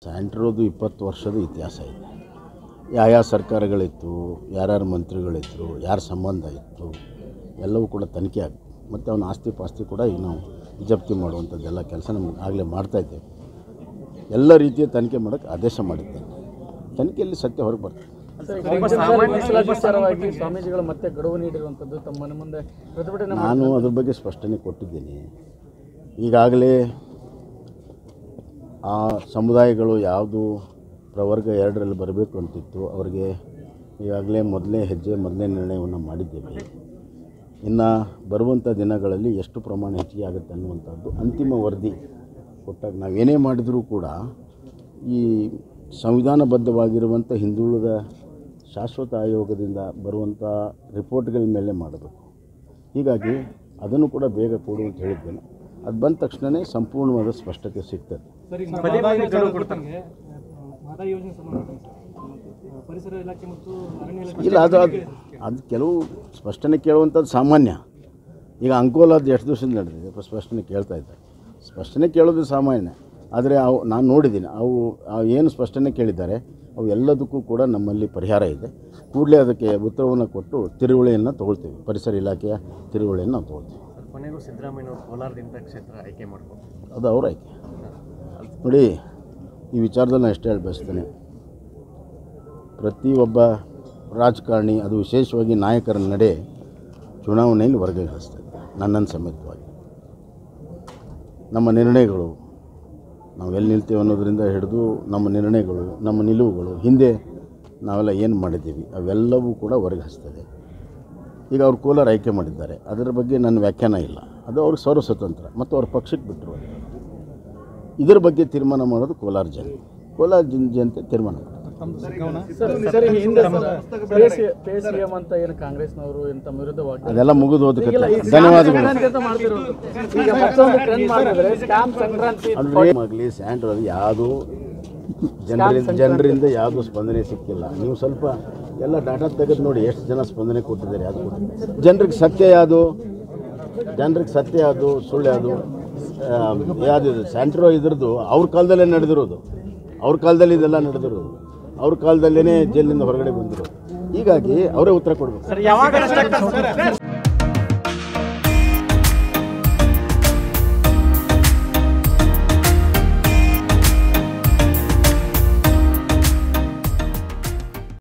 ಸ್ಯಾಂಟ್ರೋದು ಇಪ್ಪತ್ತು ವರ್ಷದ ಇತಿಹಾಸ ಇದೆ ಯಾವ ಸರ್ಕಾರಗಳಿತ್ತು ಯಾರ್ಯಾರು ಮಂತ್ರಿಗಳಿದ್ರು ಯಾರ ಸಂಬಂಧ ಇತ್ತು ಎಲ್ಲವೂ ಕೂಡ ತನಿಖೆ ಆಗುತ್ತೆ ಮತ್ತು ಅವನ ಆಸ್ತಿ ಪಾಸ್ತಿ ಕೂಡ ಈಗ ನಾವು ಜಪ್ತಿ ಮಾಡುವಂಥದ್ದೆಲ್ಲ ಕೆಲಸ ನಮ್ಗೆ ಆಗಲೇ ಮಾಡ್ತಾಯಿದ್ದೇವೆ ಎಲ್ಲ ರೀತಿಯ ತನಿಖೆ ಮಾಡೋಕ್ಕೆ ಆದೇಶ ಮಾಡಿದ್ದೇನೆ ತನಿಖೆಯಲ್ಲಿ ಸತ್ಯ ಹೊರಗೆ ಬರ್ತದೆ ವಿಚಾರವಾಗಿ ಸ್ವಾಮೀಜಿಗಳು ಮತ್ತೆ ಗಡುವು ನೀಡಿರುವಂಥದ್ದು ತಮ್ಮ ಮನೆ ಮುಂದೆ ಪ್ರತಿಭಟನೆ ನಾನು ಅದ್ರ ಬಗ್ಗೆ ಸ್ಪಷ್ಟನೆ ಕೊಟ್ಟಿದ್ದೀನಿ ಈಗಾಗಲೇ ಆ ಸಮುದಾಯಗಳು ಯಾವುದು ಪ್ರವರ್ಗ ಎರಡರಲ್ಲಿ ಬರಬೇಕು ಅಂತಿತ್ತು ಅವರಿಗೆ ಈಗಾಗಲೇ ಮೊದಲನೇ ಹೆಜ್ಜೆ ಮೊದಲನೇ ನಿರ್ಣಯವನ್ನು ಮಾಡಿದ್ದೇವೆ ಇನ್ನು ಬರುವಂಥ ದಿನಗಳಲ್ಲಿ ಎಷ್ಟು ಪ್ರಮಾಣ ಹೆಚ್ಚಿಗೆ ಆಗುತ್ತೆ ಅನ್ನುವಂಥದ್ದು ಅಂತಿಮ ವರದಿ ಕೊಟ್ಟಾಗ ನಾವೇನೇ ಮಾಡಿದರೂ ಕೂಡ ಈ ಸಂವಿಧಾನಬದ್ಧವಾಗಿರುವಂಥ ಹಿಂದುಳಿದ ಶಾಶ್ವತ ಆಯೋಗದಿಂದ ಬರುವಂಥ ರಿಪೋರ್ಟ್ಗಳ ಮೇಲೆ ಮಾಡಬೇಕು ಹೀಗಾಗಿ ಅದನ್ನು ಕೂಡ ಬೇಗ ಕೊಡು ಅಂತ ಹೇಳಿದ್ದೇನೆ ಅದು ಬಂದ ತಕ್ಷಣವೇ ಸಂಪೂರ್ಣವಾದ ಸ್ಪಷ್ಟತೆ ಸಿಗ್ತದೆ ಮಾದರಿ ಯೋಜನೆ ಸಂಬಂಧ ಪರಿಸರ ಇಲಾಖೆ ಮತ್ತು ಅರಣ್ಯ ಇಲಾಖೆ ಇಲ್ಲ ಅದು ಅದು ಅದು ಕೆಲವು ಸ್ಪಷ್ಟನೆ ಕೇಳುವಂಥದ್ದು ಸಾಮಾನ್ಯ ಈಗ ಅಂಕೋಲಾದ ಎಷ್ಟು ದಿವಸದಿಂದ ನಡೆದಿದೆ ಪ- ಸ್ಪಷ್ಟನೆ ಕೇಳ್ತಾ ಇದ್ದಾರೆ ಸ್ಪಷ್ಟನೆ ಕೇಳೋದು ಸಾಮಾನ್ಯ ಆದರೆ ಅವು ನಾನು ನೋಡಿದ್ದೀನಿ ಅವು ಅವು ಏನು ಸ್ಪಷ್ಟನೆ ಕೇಳಿದ್ದಾರೆ ಅವು ಎಲ್ಲದಕ್ಕೂ ಕೂಡ ನಮ್ಮಲ್ಲಿ ಪರಿಹಾರ ಇದೆ ಕೂಡಲೇ ಅದಕ್ಕೆ ಉತ್ತರವನ್ನು ಕೊಟ್ಟು ತಿರುವಳಿಯನ್ನು ತೊಗೊಳ್ತೀವಿ ಪರಿಸರ ಇಲಾಖೆಯ ತಿರುವಳಿಯನ್ನು ನಾವು ತೊಗೊಳ್ತೀವಿ ಕೊನೆಗೂ ಸಿದ್ದರಾಮಯ್ಯ ಅವರು ಕೋಲಾರದಿಂದ ಕ್ಷೇತ್ರ ಆಯ್ಕೆ ಮಾಡ್ಬೋದು ಅದು ಅವ್ರ ಆಯ್ಕೆ ನೋಡಿ ಈ ವಿಚಾರದಲ್ಲಿ ನಾನು ಎಷ್ಟು ಹೇಳಿ ಬಯಸ್ತೇನೆ ಪ್ರತಿಯೊಬ್ಬ ರಾಜಕಾರಣಿ ಅದು ವಿಶೇಷವಾಗಿ ನಾಯಕರ ನಡೆ ಚುನಾವಣೆಯಲ್ಲಿ ವರ್ಗೀಕರಿಸ್ತದೆ ನನ್ನನ್ನು ಸಮೇತವಾಗಿ ನಮ್ಮ ನಿರ್ಣಯಗಳು ನಾವು ಎಲ್ಲಿ ನಿಲ್ತೇವೆ ಅನ್ನೋದರಿಂದ ಹಿಡಿದು ನಮ್ಮ ನಿರ್ಣಯಗಳು ನಮ್ಮ ನಿಲುವುಗಳು ಹಿಂದೆ ನಾವೆಲ್ಲ ಏನು ಮಾಡಿದ್ದೀವಿ ಅವೆಲ್ಲವೂ ಕೂಡ ವರ್ಗಹಿಸ್ತದೆ ಈಗ ಅವ್ರು ಕೋಲಾರ ಆಯ್ಕೆ ಮಾಡಿದ್ದಾರೆ ಅದರ ಬಗ್ಗೆ ನನ್ನ ವ್ಯಾಖ್ಯಾನ ಇಲ್ಲ ಅದು ಅವ್ರಿಗೆ ಸರ್ವ ಸ್ವತಂತ್ರ ಮತ್ತು ಅವ್ರ ಪಕ್ಷಕ್ಕೆ ಬಿಟ್ಟರು ಅದು. ಇದರ ಬಗ್ಗೆ ತೀರ್ಮಾನ ಮಾಡೋದು ಕೋಲಾರ ಜನ ಕೋಲಾರ ಜನ ಜನತೆ ತೀರ್ಮಾನ ಮಾಡ್ತಾರೆ ಸರ್ ಸರ್ ಈ ಹಿಂದೆ ಪೇ ಸಿಎಂ ಅಂತ ಏನು ಕಾಂಗ್ರೆಸ್ನವರು ಏನು ತಮ್ಮ ವಿರುದ್ಧ ವಾಗ್ದಾಳಿ ಅದೆಲ್ಲ ಮುಗಿದು ಹೋದ ಕಥೆ. ಇಲ್ಲ, ಈ ಧನ್ಯವಾದಗಳು ಸಂಕ್ರಾಂತಿ ಅಂತ ಮಾಡ್ತಿರೋದು ಈಗ ಮತ್ತೊಂದು ಟ್ರೆಂಡ್ ಮಾಡಿದ್ರೆ ಸ್ಕ್ಯಾಮ್ ಸಂಕ್ರಾಂತಿ ಅಂದರೆ ಆಗಲಿ ಸ್ಯಾಂಡ್ರ್ ಅದು ಯಾವುದೂ ಜನರಿಂದ ಜನರಿಂದ ಯಾವುದೂ ಸ್ಪಂದನೆ ಸಿಕ್ಕಿಲ್ಲ ನೀವು ಸ್ವಲ್ಪ ಎಲ್ಲ ಡಾಟಾ ತೆಗೆದು ನೋಡಿ ಎಷ್ಟು ಜನ ಸ್ಪಂದನೆ ಕೊಟ್ಟಿದ್ದಾರೆ ಯಾವುದು ಕೊಟ್ಟಿದ್ದಾರೆ ಜನರಿಗೆ ಸತ್ಯ ಯಾವುದು ಜನರಿಗೆ ಸತ್ಯ ಯಾವುದು ಸುಳ್ಳು ಯಾವುದು ಯಾವುದಿದೆ ಸ್ಯಾಂಟ್ರೋ ಇದ್ರದ್ದು ಅವ್ರ ಕಾಲದಲ್ಲೇ ನಡೆದಿರೋದು ಅವ್ರ ಕಾಲದಲ್ಲಿ ಇದೆಲ್ಲ ನಡೆದಿರೋದು ಅವ್ರ ಕಾಲದಲ್ಲೇ ಜೈಲಿನಿಂದ ಹೊರಗಡೆ ಬಂದಿರೋದು ಹೀಗಾಗಿ ಅವರೇ ಉತ್ತರ ಕೊಡಬೇಕು ಯಾವಾಗ